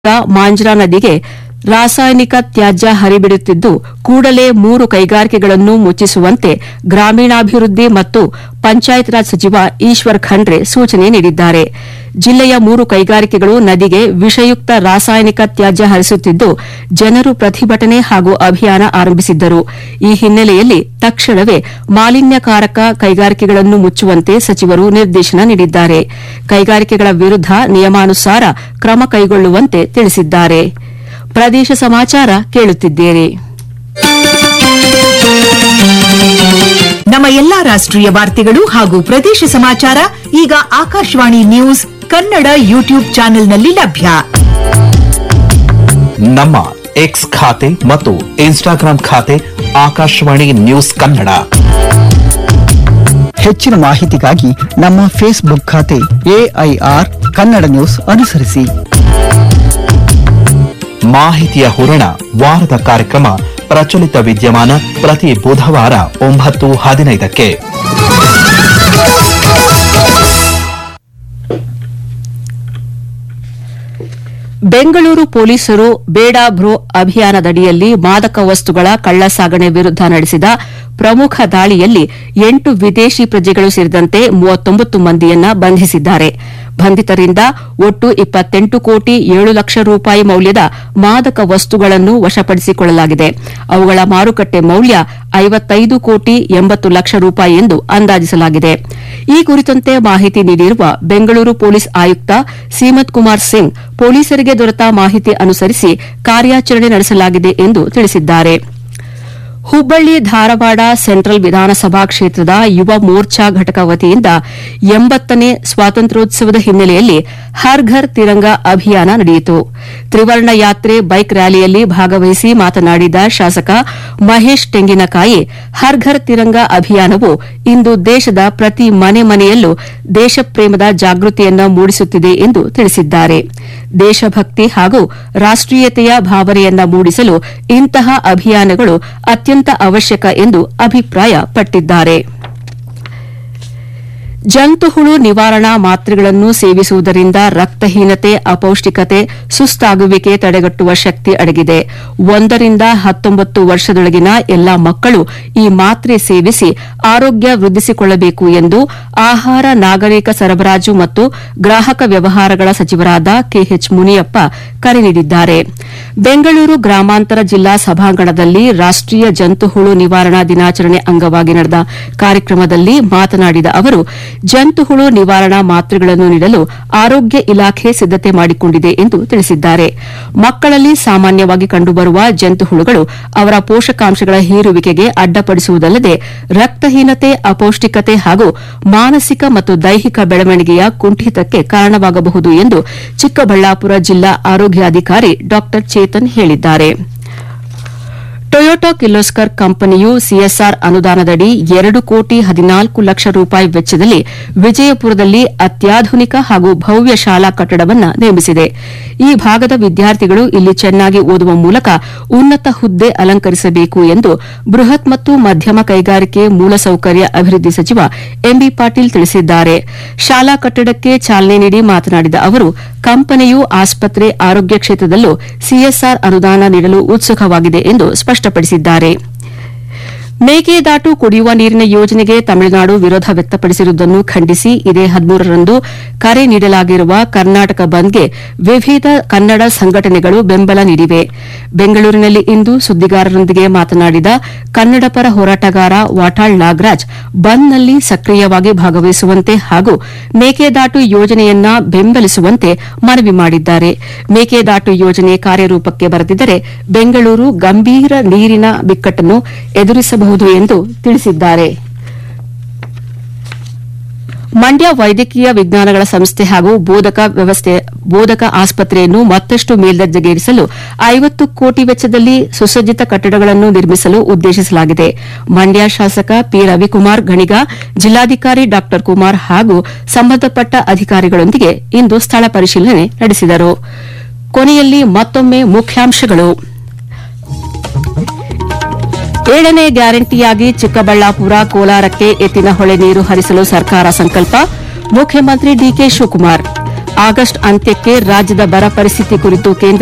ಮಾಂಜ್ರಾ ನದಿಗೆ ರಾಸಾಯನಿಕ ತ್ಯಾಜ್ಯ ಹರಿಬಿಡುತ್ತಿದ್ದು ಕೂಡಲೇ ಮೂರು ಕೈಗಾರಿಕೆಗಳನ್ನು ಮುಚ್ಚಿಸುವಂತೆ ಗ್ರಾಮೀಣಾಭಿವೃದ್ಧಿ ಮತ್ತು ಪಂಚಾಯತ್ ರಾಜ್ ಸಚಿವ ಈಶ್ವರ್ ಖಂಡ್ರೆ ಸೂಚನೆ ನೀಡಿದ್ದಾರೆ ಜಿಲ್ಲೆಯ ಮೂರು ಕೈಗಾರಿಕೆಗಳು ನದಿಗೆ ವಿಷಯುಕ್ತ ರಾಸಾಯನಿಕ ತ್ಯಾಜ್ಯ ಹರಿಸುತ್ತಿದ್ದು ಜನರು ಪ್ರತಿಭಟನೆ ಹಾಗೂ ಅಭಿಯಾನ ಆರಂಭಿಸಿದ್ದರು ಈ ಹಿನ್ನೆಲೆಯಲ್ಲಿ ತಕ್ಷಣವೇ ಮಾಲಿನ್ಯಕಾರಕ ಕೈಗಾರಿಕೆಗಳನ್ನು ಮುಚ್ಚುವಂತೆ ಸಚಿವರು ನಿರ್ದೇಶನ ನೀಡಿದ್ದಾರೆ ಕೈಗಾರಿಕೆಗಳ ವಿರುದ್ದ ನಿಯಮಾನುಸಾರ ಕ್ರಮ ಕೈಗೊಳ್ಳುವಂತೆ ತಿಳಿಸಿದ್ದಾರೆ ಪ್ರದೇಶ ಸಮಾಚಾರ ಕೇಳುತ್ತಿದ್ದೀರಿ ನಮ್ಮ ಎಲ್ಲಾ ರಾಷ್ಟ್ರೀಯ ವಾರ್ತೆಗಳು ಹಾಗೂ ಪ್ರದೇಶ ಸಮಾಚಾರ ಈಗ ಆಕಾಶವಾಣಿ ನ್ಯೂಸ್ ಕನ್ನಡ ಯೂಟ್ಯೂಬ್ ಚಾನೆಲ್ನಲ್ಲಿ ಲಭ್ಯ ನಮ್ಮ ಎಕ್ಸ್ ಖಾತೆ ಮತ್ತು ಇನ್ಸ್ಟಾಗ್ರಾಂ ಖಾತೆ ಆಕಾಶವಾಣಿ ನ್ಯೂಸ್ ಕನ್ನಡ ಹೆಚ್ಚಿನ ಮಾಹಿತಿಗಾಗಿ ನಮ್ಮ ಫೇಸ್ಬುಕ್ ಖಾತೆ ಎಐಆರ್ ಕನ್ನಡ ನ್ಯೂಸ್ ಅನುಸರಿಸಿ ಮಾಹಿತಿಯ ಹೂರಣ ವಾರದ ಕಾರ್ಯಕ್ರಮ ಪ್ರಚಲಿತ ವಿದ್ಯಮಾನ ಪ್ರತಿ ಬುಧವಾರ ಒಂಬತ್ತು ಹದಿನೈದಕ್ಕೆ ಬೆಂಗಳೂರು ಪೊಲೀಸರು ಬೇಡ ಬ್ರೋ ಅಭಿಯಾನದಡಿಯಲ್ಲಿ ಮಾದಕ ವಸ್ತುಗಳ ಕಳ್ಳಸಾಗಣೆ ವಿರುದ್ದ ನಡೆಸಿದ ಪ್ರಮುಖ ದಾಳಿಯಲ್ಲಿ ಎಂಟು ವಿದೇಶಿ ಪ್ರಜೆಗಳು ಸೇರಿದಂತೆ ಮೂವತ್ತೊಂಬತ್ತು ಮಂದಿಯನ್ನ ಬಂಧಿಸಿದ್ದಾರೆ ಬಂಧಿತರಿಂದ ಒಟ್ಟು ಇಪ್ಪತ್ತೆಂಟು ಕೋಟಿ ಏಳು ಲಕ್ಷ ರೂಪಾಯಿ ಮೌಲ್ಯದ ಮಾದಕ ವಸ್ತುಗಳನ್ನು ವಶಪಡಿಸಿಕೊಳ್ಳಲಾಗಿದೆ ಅವುಗಳ ಮಾರುಕಟ್ಟೆ ಮೌಲ್ಯ ಐವತ್ತೈದು ಕೋಟಿ ಎಂಬತ್ತು ಲಕ್ಷ ರೂಪಾಯಿ ಎಂದು ಅಂದಾಜಿಸಲಾಗಿದೆ ಈ ಕುರಿತಂತೆ ಮಾಹಿತಿ ನೀಡಿರುವ ಬೆಂಗಳೂರು ಪೊಲೀಸ್ ಆಯುಕ್ತ ಸೀಮತ್ ಕುಮಾರ್ ಸಿಂಗ್ ಪೊಲೀಸರಿಗೆ ದೊರೆತ ಮಾಹಿತಿ ಅನುಸರಿಸಿ ಕಾರ್ಯಾಚರಣೆ ನಡೆಸಲಾಗಿದೆ ಎಂದು ತಿಳಿಸಿದ್ದಾರೆ ಹುಬ್ಬಳ್ಳಿ ಧಾರವಾಡ ಸೆಂಟ್ರಲ್ ವಿಧಾನಸಭಾ ಕ್ಷೇತ್ರದ ಯುವ ಮೋರ್ಚಾ ಘಟಕ ವತಿಯಿಂದ ಎಂಬತ್ತನೇ ಸ್ವಾತಂತ್ರ್ಯೋತ್ಸವದ ಹಿನ್ನೆಲೆಯಲ್ಲಿ ಹರ್ ಘರ್ ತಿರಂಗ ಅಭಿಯಾನ ನಡೆಯಿತು ತ್ರಿವರ್ಣ ಯಾತ್ರೆ ಬೈಕ್ ರ್ಯಾಲಿಯಲ್ಲಿ ಭಾಗವಹಿಸಿ ಮಾತನಾಡಿದ ಶಾಸಕ ಮಹೇಶ್ ತೆಂಗಿನಕಾಯಿ ಹರ್ ಘರ್ ತಿರಂಗ ಅಭಿಯಾನವು ಇಂದು ದೇಶದ ಪ್ರತಿ ಮನೆ ಮನೆಯಲ್ಲೂ ದೇಶಪ್ರೇಮದ ಜಾಗೃತಿಯನ್ನು ಮೂಡಿಸುತ್ತಿದೆ ಎಂದು ತಿಳಿಸಿದ್ದಾರೆ ದೇಶಭಕ್ತಿ ಹಾಗೂ ರಾಷ್ಟೀಯತೆಯ ಭಾವನೆಯನ್ನ ಮೂಡಿಸಲು ಇಂತಹ ಅಭಿಯಾನಗಳು ಅತ್ಯಂತ ಅವಶ್ಯಕ ಎಂದು ಅಭಿಪ್ರಾಯಪಟ್ಟಿದ್ದಾರೆ ಜಂತುಹುಳು ನಿವಾರಣಾ ಮಾತ್ರೆಗಳನ್ನು ಸೇವಿಸುವುದರಿಂದ ರಕ್ತಹೀನತೆ ಅಪೌಷ್ಟಿಕತೆ ಸುಸ್ತಾಗುವಿಕೆ ತಡೆಗಟ್ಟುವ ಶಕ್ತಿ ಅಡಗಿದೆ ಒಂದರಿಂದ ಹತ್ತೊಂಬತ್ತು ವರ್ಷದೊಳಗಿನ ಎಲ್ಲಾ ಮಕ್ಕಳು ಈ ಮಾತ್ರೆ ಸೇವಿಸಿ ಆರೋಗ್ಯ ವೃದ್ಧಿಸಿಕೊಳ್ಳಬೇಕು ಎಂದು ಆಹಾರ ನಾಗರಿಕ ಸರಬರಾಜು ಮತ್ತು ಗ್ರಾಹಕ ವ್ಯವಹಾರಗಳ ಸಚಿವರಾದ ಕೆಎಚ್ ಮುನಿಯಪ್ಪ ಕರೆ ನೀಡಿದ್ದಾರೆ ಬೆಂಗಳೂರು ಗ್ರಾಮಾಂತರ ಜಿಲ್ಲಾ ಸಭಾಂಗಣದಲ್ಲಿ ರಾಷ್ಟೀಯ ಜಂತುಹುಳು ನಿವಾರಣಾ ದಿನಾಚರಣೆ ಅಂಗವಾಗಿ ನಡೆದ ಕಾರ್ಯಕ್ರಮದಲ್ಲಿ ಮಾತನಾಡಿದ ಅವರು ಜಂತುಹುಳು ನಿವಾರಣಾ ಮಾತ್ರೆಗಳನ್ನು ನೀಡಲು ಆರೋಗ್ಯ ಇಲಾಖೆ ಸಿದ್ದತೆ ಮಾಡಿಕೊಂಡಿದೆ ಎಂದು ತಿಳಿಸಿದ್ದಾರೆ ಮಕ್ಕಳಲ್ಲಿ ಸಾಮಾನ್ಯವಾಗಿ ಕಂಡುಬರುವ ಜಂತುಹುಳುಗಳು ಅವರ ಪೋಷಕಾಂಶಗಳ ಹೀರುವಿಕೆಗೆ ಅಡ್ಡಪಡಿಸುವುದಲ್ಲದೆ ರಕ್ತಹೀನತೆ ಅಪೌಷ್ಟಿಕತೆ ಹಾಗೂ ಮಾನಸಿಕ ಮತ್ತು ದೈಹಿಕ ಬೆಳವಣಿಗೆಯ ಕುಂಠಿತಕ್ಕೆ ಕಾರಣವಾಗಬಹುದು ಎಂದು ಚಿಕ್ಕಬಳ್ಳಾಪುರ ಜಿಲ್ಲಾ ಆರೋಗ್ಯಾಧಿಕಾರಿ ಡಾ ಚೇತನ್ ಹೇಳಿದ್ದಾರೆ ಟೊಯೋಟಾ ಕಿರ್ಲೋಸ್ಕರ್ ಕಂಪನಿಯು ಸಿಎಸ್ಆರ್ ಅನುದಾನದಡಿ ಎರಡು ಕೋಟಿ ಹದಿನಾಲ್ಕು ಲಕ್ಷ ರೂಪಾಯಿ ವೆಚ್ಚದಲ್ಲಿ ವಿಜಯಪುರದಲ್ಲಿ ಅತ್ಯಾಧುನಿಕ ಹಾಗೂ ಭವ್ಯ ಶಾಲಾ ಕಟ್ಟಡವನ್ನು ನಿರ್ಮಿಸಿದೆ ಈ ಭಾಗದ ವಿದ್ಯಾರ್ಥಿಗಳು ಇಲ್ಲಿ ಚೆನ್ನಾಗಿ ಓದುವ ಮೂಲಕ ಉನ್ನತ ಹುದ್ದೆ ಅಲಂಕರಿಸಬೇಕು ಎಂದು ಬೃಹತ್ ಮತ್ತು ಮಧ್ಯಮ ಕೈಗಾರಿಕೆ ಮೂಲಸೌಕರ್ಯ ಅಭಿವೃದ್ಧಿ ಸಚಿವ ಎಂಬಿ ಪಾಟೀಲ್ ತಿಳಿಸಿದ್ದಾರೆ ಶಾಲಾ ಕಟ್ಟಡಕ್ಕೆ ಚಾಲನೆ ನೀಡಿ ಮಾತನಾಡಿದ ಅವರು ಕಂಪನಿಯು ಆಸ್ಪತ್ರೆ ಆರೋಗ್ಯ ಕ್ಷೇತ್ರದಲ್ಲೂ ಸಿಎಸ್ಆರ್ ಅನುದಾನ ನೀಡಲು ಉತ್ಸುಕವಾಗಿದೆ ಎಂದು ಸ್ಪಷ್ಟಪಡಿಸಿದ್ದಾರೆ ಮೇಕೆದಾಟು ಕುಡಿಯುವ ನೀರಿನ ಯೋಜನೆಗೆ ತಮಿಳುನಾಡು ವಿರೋಧ ವ್ಯಕ್ತಪಡಿಸಿರುವುದನ್ನು ಖಂಡಿಸಿ ಇದೇ ಹದಿಮೂರರಂದು ಕರೆ ನೀಡಲಾಗಿರುವ ಕರ್ನಾಟಕ ಬಂದ್ಗೆ ವಿವಿಧ ಕನ್ನಡ ಸಂಘಟನೆಗಳು ಬೆಂಬಲ ನೀಡಿವೆ ಬೆಂಗಳೂರಿನಲ್ಲಿ ಇಂದು ಸುದ್ದಿಗಾರರೊಂದಿಗೆ ಮಾತನಾಡಿದ ಕನ್ನಡ ಪರ ಹೋರಾಟಗಾರ ವಾಟಾಳ್ ನಾಗರಾಜ್ ಬಂದ್ನಲ್ಲಿ ಸಕ್ರಿಯವಾಗಿ ಭಾಗವಹಿಸುವಂತೆ ಹಾಗೂ ಮೇಕೆದಾಟು ಯೋಜನೆಯನ್ನ ಬೆಂಬಲಿಸುವಂತೆ ಮನವಿ ಮಾಡಿದ್ದಾರೆ ಮೇಕೆದಾಟು ಯೋಜನೆ ಕಾರ್ಯರೂಪಕ್ಕೆ ಬರದಿದ್ದರೆ ಬೆಂಗಳೂರು ಗಂಭೀರ ನೀರಿನ ಬಿಕ್ಕಟ್ಟನ್ನು ಎದುರಿಸಬಹುದು ಎಂದು ತಿಳಿಸಿದ್ದಾರೆ ಮಂಡ್ಯ ವೈದ್ಯಕೀಯ ವಿಜ್ಞಾನಗಳ ಸಂಸ್ಥೆ ಹಾಗೂ ಬೋಧಕ ವ್ಯವಸ್ಥೆ ಬೋಧಕ ಆಸ್ಪತ್ರೆಯನ್ನು ಮತ್ತಷ್ಟು ಮೇಲ್ದರ್ಜೆಗೇರಿಸಲು ಐವತ್ತು ಕೋಟಿ ವೆಚ್ಚದಲ್ಲಿ ಸುಸಜ್ಜಿತ ಕಟ್ಟಡಗಳನ್ನು ನಿರ್ಮಿಸಲು ಉದ್ದೇಶಿಸಲಾಗಿದೆ ಮಂಡ್ಯ ಶಾಸಕ ಪಿ ರವಿಕುಮಾರ್ ಗಣಿಗ ಜಿಲ್ಲಾಧಿಕಾರಿ ಡಾ ಕುಮಾರ್ ಹಾಗೂ ಸಂಬಂಧಪಟ್ಟ ಅಧಿಕಾರಿಗಳೊಂದಿಗೆ ಇಂದು ಸ್ಥಳ ಪರಿಶೀಲನೆ ನಡೆಸಿದರು ಕೊನೆಯಲ್ಲಿ ಮತ್ತೊಮ್ಮೆ ಮುಖ್ಯಾಂಶಗಳು ಏಳನೇ ಗ್ಯಾರಂಟಿಯಾಗಿ ಚಿಕ್ಕಬಳ್ಳಾಪುರ ಕೋಲಾರಕ್ಕೆ ಎತ್ತಿನ ಹೊಳೆ ನೀರು ಹರಿಸಲು ಸರ್ಕಾರ ಸಂಕಲ್ಪ ಮುಖ್ಯಮಂತ್ರಿ ಡಿಕೆ ಶಿವಕುಮಾರ್ ಆಗಸ್ಟ್ ಅಂತ್ಯಕ್ಕೆ ರಾಜ್ಯದ ಬರ ಪರಿಸ್ಥಿತಿ ಕುರಿತು ಕೇಂದ್ರ